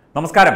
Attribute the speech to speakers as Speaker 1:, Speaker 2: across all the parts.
Speaker 1: നമസ്കാരം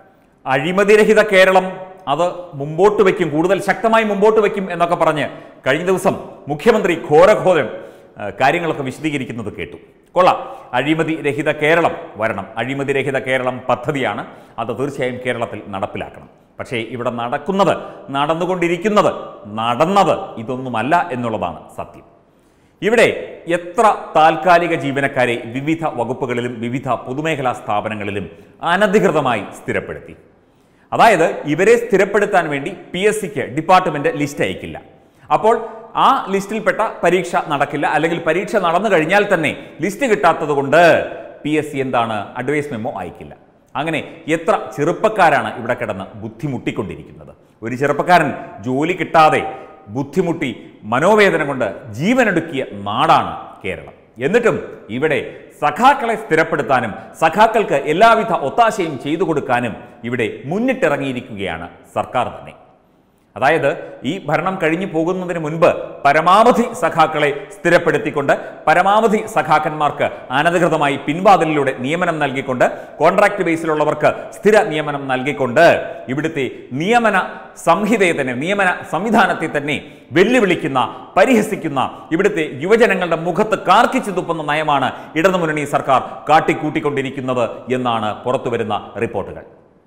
Speaker 1: അഴിമതിരഹിത കേരളം അത് മുമ്പോട്ട് വയ്ക്കും കൂടുതൽ ശക്തമായി മുമ്പോട്ട് വയ്ക്കും എന്നൊക്കെ പറഞ്ഞ് കഴിഞ്ഞ ദിവസം മുഖ്യമന്ത്രി ഘോരഘോരം ആ, കാര്യങ്ങളൊക്കെ വിശദീകരിക്കുന്നത് കേട്ടു കൊള്ളാം അഴിമതി രഹിത കേരളം വരണം അഴിമതി രഹിത കേരളം പദ്ധതിയാണ് അത് തീർച്ചയായും കേരളത്തിൽ നടപ്പിലാക്കണം പക്ഷേ ഇവിടെ നടക്കുന്നത് നടന്നുകൊണ്ടിരിക്കുന്നത് നടന്നത് ഇതൊന്നുമല്ല എന്നുള്ളതാണ് സത്യം ഇവിടെ എത്ര താൽക്കാലിക ജീവനക്കാരെ വിവിധ വകുപ്പുകളിലും വിവിധ പൊതുമേഖലാ സ്ഥാപനങ്ങളിലും അനധികൃതമായി സ്ഥിരപ്പെടുത്തി അതായത് ഇവരെ സ്ഥിരപ്പെടുത്താൻ വേണ്ടി പി എസ് സിക്ക് ഡിപ്പാർട്ട്മെന്റ് ലിസ്റ്റ് അയക്കില്ല അപ്പോൾ ആ ലിസ്റ്റിൽപ്പെട്ട പരീക്ഷ നടക്കില്ല അല്ലെങ്കിൽ പരീക്ഷ നടന്നു കഴിഞ്ഞാൽ തന്നെ ലിസ്റ്റ് കിട്ടാത്തത് കൊണ്ട് പി എസ് സി എന്താണ് അഡ്വൈസ് മെമ്മോ അയക്കില്ല അങ്ങനെ എത്ര ചെറുപ്പക്കാരാണ് ഇവിടെ കിടന്ന് ബുദ്ധിമുട്ടിക്കൊണ്ടിരിക്കുന്നത് ഒരു ചെറുപ്പക്കാരൻ ജോലി കിട്ടാതെ ബുദ്ധിമുട്ടി മനോവേദന കൊണ്ട് ജീവനെടുക്കിയ നാടാണ് കേരളം എന്നിട്ടും ഇവിടെ സഖാക്കളെ സ്ഥിരപ്പെടുത്താനും സഖാക്കൾക്ക് എല്ലാവിധ ഒത്താശയും ചെയ്തു കൊടുക്കാനും ഇവിടെ മുന്നിട്ടിറങ്ങിയിരിക്കുകയാണ് സർക്കാർ തന്നെ അതായത് ഈ ഭരണം കഴിഞ്ഞു പോകുന്നതിന് മുൻപ് പരമാവധി സഖാക്കളെ സ്ഥിരപ്പെടുത്തിക്കൊണ്ട് പരമാവധി സഖാക്കന്മാർക്ക് അനധികൃതമായി പിൻവാതിലിലൂടെ നിയമനം നൽകിക്കൊണ്ട് കോൺട്രാക്ട് ബേസിലുള്ളവർക്ക് സ്ഥിര നിയമനം നൽകിക്കൊണ്ട് ഇവിടുത്തെ നിയമന സംഹിതയെ തന്നെ നിയമന സംവിധാനത്തെ തന്നെ വെല്ലുവിളിക്കുന്ന പരിഹസിക്കുന്ന ഇവിടുത്തെ യുവജനങ്ങളുടെ മുഖത്ത് കാർക്കിച്ചു തുപ്പുന്ന നയമാണ് ഇടതുമുന്നണി സർക്കാർ കാട്ടിക്കൂട്ടിക്കൊണ്ടിരിക്കുന്നത് എന്നാണ് പുറത്തുവരുന്ന റിപ്പോർട്ടുകൾ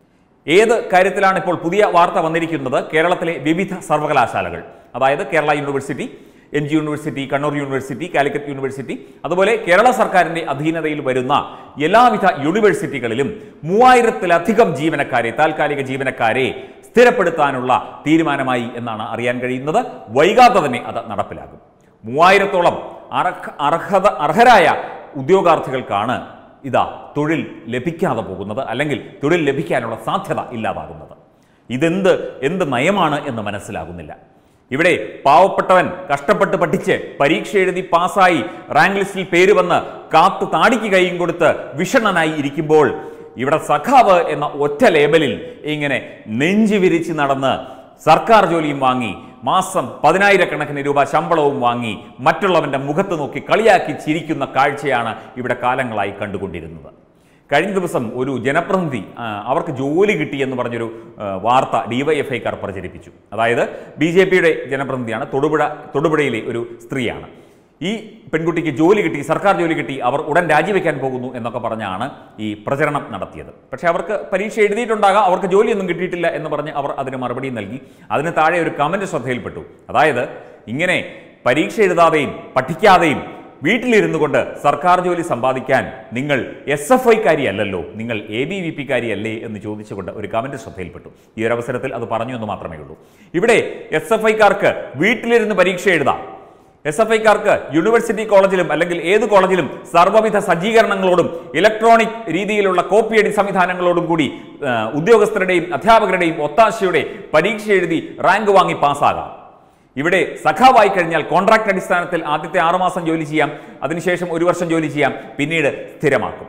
Speaker 1: ഏത് കാര്യത്തിലാണ് ഇപ്പോൾ പുതിയ വാർത്ത വന്നിരിക്കുന്നത് കേരളത്തിലെ വിവിധ സർവകലാശാലകൾ അതായത് Kerala university M G university Kannur university Calicut university അതുപോലെ കേരള സർക്കാരിന്റെ അധീനതയിൽ വരുന്ന എല്ലാവിധ യൂണിവേഴ്സിറ്റികളിലും മൂവായിരത്തിലധികം ജീവനക്കാരെ താൽക്കാലിക ജീവനക്കാരെ സ്ഥിരപ്പെടുത്താനുള്ള തീരുമാനമായി എന്നാണ് അറിയാൻ കഴിയുന്നത് വൈകാതെ തന്നെ അത് നടപ്പിലാകും മൂവായിരത്തോളം അർഹ അർഹത അർഹരായ ഉദ്യോഗാർത്ഥികൾക്കാണ് ഇതാ തൊഴിൽ ലഭിക്കാതെ പോകുന്നത് അല്ലെങ്കിൽ തൊഴിൽ ലഭിക്കാനുള്ള സാധ്യത ഇല്ലാതാകുന്നത് ഇതെന്ത് എന്ത് നയമാണ് എന്ന് മനസ്സിലാകുന്നില്ല ഇവിടെ പാവപ്പെട്ടവൻ കഷ്ടപ്പെട്ട് പഠിച്ച് പരീക്ഷ എഴുതി പാസ്സായി റാങ്ക് ലിസ്റ്റിൽ പേര് വന്ന് കാത്തു താടിക്ക് കൈയും കൊടുത്ത് വിഷണ്ണനായി ഇരിക്കുമ്പോൾ ഇവിടെ സഖാവ് എന്ന ഒറ്റ ലേബലിൽ ഇങ്ങനെ നെഞ്ചു വിരിച്ച് നടന്ന് സർക്കാർ ജോലിയും വാങ്ങി മാസം പതിനായിരക്കണക്കിന് രൂപ ശമ്പളവും വാങ്ങി മറ്റുള്ളവന്റെ മുഖത്ത് നോക്കി കളിയാക്കി ചിരിക്കുന്ന കാഴ്ചയാണ് ഇവിടെ കാലങ്ങളായി കണ്ടുകൊണ്ടിരുന്നത് കഴിഞ്ഞ ദിവസം ഒരു ജനപ്രതിനിധി ആ, അവർക്ക് ജോലി കിട്ടി എന്ന് പറഞ്ഞൊരു ആ, വാർത്ത ഡിവൈഎഫ്ഐക്കാർ പ്രചരിപ്പിച്ചു അതായത് ബി ജെ പിയുടെ ജനപ്രതിനിധിയാണ് തൊടുപുഴ തൊടുപുഴയിലെ ഒരു സ്ത്രീയാണ് ഈ പെൺകുട്ടിക്ക് ജോലി കിട്ടി സർക്കാർ ജോലി കിട്ടി അവർ ഉടൻ രാജിവെക്കാൻ പോകുന്നു എന്നൊക്കെ പറഞ്ഞാണ് ഈ പ്രചരണം നടത്തിയത് പക്ഷേ അവർക്ക് പരീക്ഷ എഴുതിയിട്ടുണ്ടാകാം അവർക്ക് ജോലിയൊന്നും കിട്ടിയിട്ടില്ല എന്ന് പറഞ്ഞ് അവർ അതിന് മറുപടി നൽകി അതിന് താഴെ ഒരു കമന്റ് ശ്രദ്ധയിൽപ്പെട്ടു അതായത് ഇങ്ങനെ പരീക്ഷ എഴുതാതെയും പഠിക്കാതെയും വീട്ടിലിരുന്നു കൊണ്ട് സർക്കാർ ജോലി സമ്പാദിക്കാൻ നിങ്ങൾ എസ് എഫ് ഐക്കാരി അല്ലല്ലോ നിങ്ങൾ എ ബി വി പിക്കാരി അല്ലേ എന്ന് ചോദിച്ചുകൊണ്ട് ഒരു കമന്റ് ശ്രദ്ധയിൽപ്പെട്ടു ഈ ഒരു അവസരത്തിൽ അത് പറഞ്ഞു എന്ന് മാത്രമേ ഉള്ളൂ ഇവിടെ എസ് എഫ് ഐക്കാർക്ക് വീട്ടിലിരുന്ന് പരീക്ഷ എഴുതാം എസ് എഫ് ഐക്കാർക്ക് യൂണിവേഴ്സിറ്റി കോളേജിലും അല്ലെങ്കിൽ ഏത് കോളേജിലും സർവ്വവിധ സജ്ജീകരണങ്ങളോടും ഇലക്ട്രോണിക് രീതിയിലുള്ള കോപ്പിയടി സംവിധാനങ്ങളോടും കൂടി ആ, ഉദ്യോഗസ്ഥരുടെയും അധ്യാപകരുടെയും ഒത്താശയുടെ പരീക്ഷ എഴുതി റാങ്ക് വാങ്ങി പാസ്സാകാം ഇവിടെ സഖാവായി കഴിഞ്ഞാൽ കോൺട്രാക്ട് അടിസ്ഥാനത്തിൽ ആദ്യത്തെ ആറുമാസം ജോലി ചെയ്യാം അതിനുശേഷം ഒരു വർഷം ജോലി ചെയ്യാം പിന്നീട് സ്ഥിരമാക്കും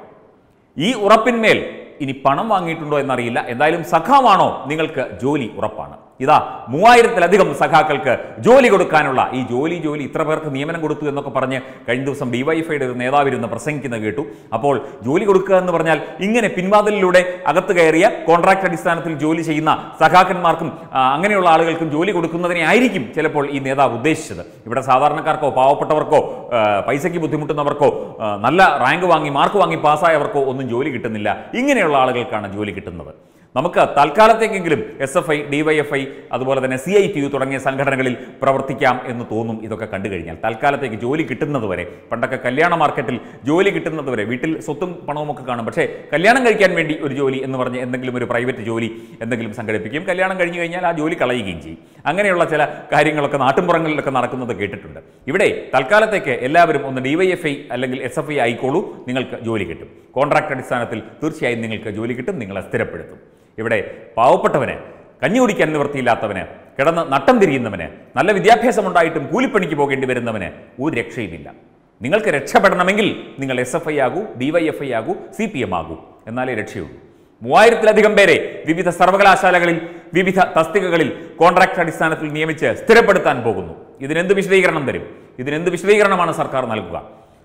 Speaker 1: ഈ ഉറപ്പിന്മേൽ ഇനി പണം വാങ്ങിയിട്ടുണ്ടോ എന്നറിയില്ല എന്തായാലും സഖാവാണോ നിങ്ങൾക്ക് ജോലി ഉറപ്പാണ് ഇതാ മൂവായിരത്തിലധികം സഖാക്കൾക്ക് ജോലി കൊടുക്കാനുള്ള ഈ ജോലി ജോലി ഇത്ര പേർക്ക് നിയമനം കൊടുത്തു എന്നൊക്കെ പറഞ്ഞ് കഴിഞ്ഞ ദിവസം ഡിവൈഎഫ്ഐയുടെ ഒരു നേതാവിരുന്ന് പ്രസംഗിക്കുന്നത് കേട്ടു അപ്പോൾ ജോലി കൊടുക്കുക എന്ന് പറഞ്ഞാൽ ഇങ്ങനെ പിൻവാതിലിലൂടെ അകത്ത് കയറിയ കോൺട്രാക്ട് അടിസ്ഥാനത്തിൽ ജോലി ചെയ്യുന്ന സഖാക്കന്മാർക്കും ആ, അങ്ങനെയുള്ള ആളുകൾക്കും ജോലി കൊടുക്കുന്നതിനെ ആയിരിക്കും ചിലപ്പോൾ ഈ നേതാവ് ഉദ്ദേശിച്ചത് ഇവിടെ സാധാരണക്കാർക്കോ പാവപ്പെട്ടവർക്കോ ആ, പൈസയ്ക്ക് ബുദ്ധിമുട്ടുന്നവർക്കോ ആ, നല്ല റാങ്ക് വാങ്ങി മാർക്ക് വാങ്ങി പാസ്സായവർക്കോ ഒന്നും ജോലി കിട്ടുന്നില്ല ഇങ്ങനെയുള്ള ആളുകൾക്കാണ് ജോലി കിട്ടുന്നത് നമുക്ക് തൽക്കാലത്തേക്കെങ്കിലും എസ് എഫ് ഐ ഡിവൈഎഫ്ഐ അതുപോലെ തന്നെ സി ഐ ടി യു തുടങ്ങിയ സംഘടനകളിൽ പ്രവർത്തിക്കാം എന്ന് തോന്നും ഇതൊക്കെ കണ്ടു കഴിഞ്ഞാൽ തൽക്കാലത്തേക്ക് ജോലി കിട്ടുന്നത് വരെ പണ്ടൊക്കെ കല്യാണ മാർക്കറ്റിൽ ജോലി കിട്ടുന്നത് വരെ വീട്ടിൽ സ്വത്തും പണവും ഒക്കെ കാണും പക്ഷേ കല്യാണം കഴിക്കാൻ വേണ്ടി ഒരു ജോലി എന്ന് പറഞ്ഞ് എന്തെങ്കിലും ഒരു പ്രൈവറ്റ് ജോലി എന്തെങ്കിലും സംഘടിപ്പിക്കും കല്യാണം കഴിഞ്ഞു കഴിഞ്ഞാൽ ആ ജോലി കളയുകയും ചെയ്യും അങ്ങനെയുള്ള ചില കാര്യങ്ങളൊക്കെ നാട്ടിൻപുറങ്ങളിലൊക്കെ നടക്കുന്നത് കേട്ടിട്ടുണ്ട് ഇവിടെ തൽക്കാലത്തേക്ക് എല്ലാവരും ഒന്ന് ഡിവൈഎഫ്ഐ അല്ലെങ്കിൽ എസ് എഫ് ഐ ആയിക്കോളൂ നിങ്ങൾക്ക് ജോലി കിട്ടും കോൺട്രാക്ട് അടിസ്ഥാനത്തിൽ തീർച്ചയായും നിങ്ങൾക്ക് ജോലി കിട്ടും നിങ്ങളെ സ്ഥിരപ്പെടുത്തും ഇവിടെ പാവപ്പെട്ടവന് കഞ്ഞി കുടിക്കാൻ നിവൃത്തിയില്ലാത്തവന് കിടന്ന് നട്ടം തിരിയുന്നവന് നല്ല വിദ്യാഭ്യാസം ഉണ്ടായിട്ടും കൂലിപ്പണിക്ക് പോകേണ്ടി വരുന്നവന് ഒരു രക്ഷയുമില്ല നിങ്ങൾക്ക് രക്ഷപ്പെടണമെങ്കിൽ നിങ്ങൾ എസ് എഫ് ഐ ആകൂ ഡിവൈഎഫ്ഐ ആകൂ സി പി എം ആകൂ എന്നാലേ രക്ഷയുള്ളൂ മൂവായിരത്തിലധികം പേരെ വിവിധ സർവകലാശാലകളിൽ വിവിധ തസ്തികകളിൽ കോൺട്രാക്ട് അടിസ്ഥാനത്തിൽ നിയമിച്ച് സ്ഥിരപ്പെടുത്താൻ പോകുന്നു ഇതിനെന്ത് വിശദീകരണം തരും ഇതിനെന്ത് വിശദീകരണമാണ് സർക്കാർ നൽകുക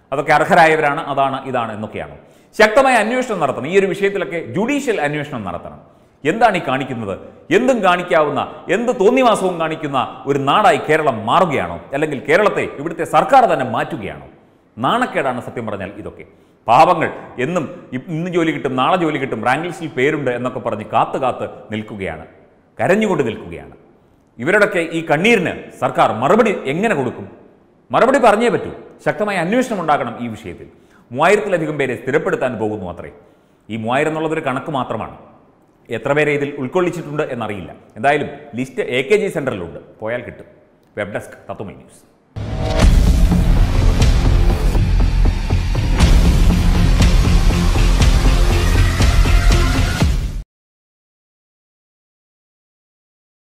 Speaker 1: അതൊക്കെ അർഹരായവരാണ് അതാണ് ഇതാണ് എന്നൊക്കെയാണ് ശക്തമായ അന്വേഷണം നടത്തണം ഈ ഒരു വിഷയത്തിലൊക്കെ ജുഡീഷ്യൽ അന്വേഷണം നടത്തണം എന്താണ് ഈ കാണിക്കുന്നത് എന്തും കാണിക്കാവുന്ന എന്ത് തോന്നിവാസവും കാണിക്കുന്ന ഒരു നാടായി കേരളം മാറുകയാണോ അല്ലെങ്കിൽ കേരളത്തെ ഇവിടുത്തെ സർക്കാർ തന്നെ മാറ്റുകയാണോ നാണക്കേടാണ് സത്യം പറഞ്ഞാൽ ഇതൊക്കെ പാവങ്ങൾ എന്നും ഇ- ഇന്ന് ജോലി കിട്ടും നാളെ ജോലി കിട്ടും റാങ്ക് ലിസ്റ്റിൽ പേരുണ്ട് എന്നൊക്കെ പറഞ്ഞ് കാത്തു കാത്ത് നിൽക്കുകയാണ് കരഞ്ഞുകൊണ്ട് നിൽക്കുകയാണ് ഇവരുടെയൊക്കെ ഈ കണ്ണീരിന് സർക്കാർ മറുപടി എങ്ങനെ കൊടുക്കും മറുപടി പറഞ്ഞേ പറ്റൂ ശക്തമായ അന്വേഷണം ഉണ്ടാകണം ഈ വിഷയത്തിൽ മൂവായിരത്തിലധികം പേരെ സ്ഥിരപ്പെടുത്താൻ പോകുന്നു അത്രേ ഈ മൂവായിരം എന്നുള്ളതൊരു കണക്ക് മാത്രമാണ് എത്ര പേരെ ഇതിൽ ഉൾക്കൊള്ളിച്ചിട്ടുണ്ട് എന്നറിയില്ല എന്തായാലും ലിസ്റ്റ് എ കെ ജി സെൻറ്ററിലുണ്ട് പോയാൽ കിട്ടും വെബ് ഡെസ്ക് തത്വമൈ ന്യൂസ്